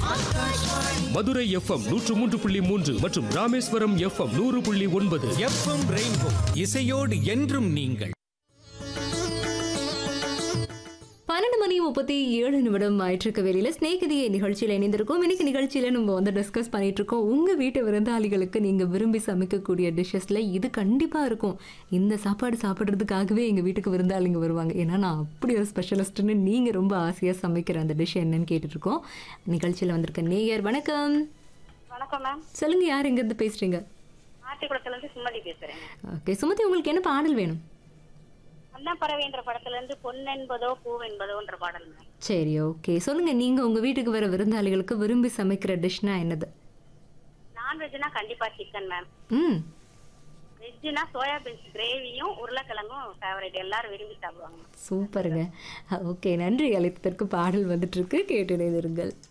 Madurai FM நூற்று மூன்று புள்ளி மூன்று மற்றும் ராமேஸ்வரம் எஃப்எம் நூறு புள்ளி ஒன்பது எஃப்எம் ரெயின்போ இசையோடு என்றும் நீங்கள் பன்னெண்டு மணி முப்பத்தி ஏழு நிமிடம் ஆயிட்டிருக்க வேலையில ஸ்நேகிதியை நிகழ்ச்சியில் இணைந்திருக்கோம் இன்னைக்கு நிகழ்ச்சியில நம்ம வந்து டிஸ்கஸ் பண்ணிட்டு இருக்கோம் உங்க வீட்டு விருந்தாளிகளுக்கு நீங்க விரும்பி சமைக்கக்கூடிய டிஷ்ஷஸ்ல இது கண்டிப்பா இருக்கும் இந்த சாப்பாடு சாப்பிட்றதுக்காகவே எங்க வீட்டுக்கு விருந்தாளிங்க வருவாங்க ஏன்னா நான் அப்படி ஒரு ஸ்பெஷலிஸ்ட்னு நீங்க ரொம்ப ஆசையா சமைக்கிற அந்த டிஷ் என்னன்னு கேட்டுட்டு இருக்கோம் நிகழ்ச்சியில வந்திருக்க நேயர் வணக்கம் வணக்கம் மேம் சொல்லுங்க யார் எங்க இருந்து பேசுறீங்க ஆட்டிக்குளத்துல இருந்து சுமதி பேசுறேன் ஓகே சுமதி உங்களுக்கு என்ன பாடல் வேணும் அண்ணா பறவைன்ற படத்துல இருந்து பொன்னென்பதோ பூவென்பதோன்ற பாடல் மேம் சரி ஓகே சொல்லுங்க நீங்க உங்க வீட்டுக்கு வர விருந்தாளிகளுக்கு விரும்பி சமைக்கிற டிஷ்னா என்னது நான்வெஜ்னா கண்டிப்பா சிக்கன் மேம் ம் வெஜ்னா சோயாபீன்ஸ் கிரேவியும் உருளைக்கிழங்கும் ஃபேவரட் எல்லாரும் விரும்பி சாப்பிடுவாங்க சூப்பருங்க ஓகே நன்றி அழைத்ததற்கு பாடல் வந்துட்டு இருக்கு கேட்டு இணைந்திருங்கள்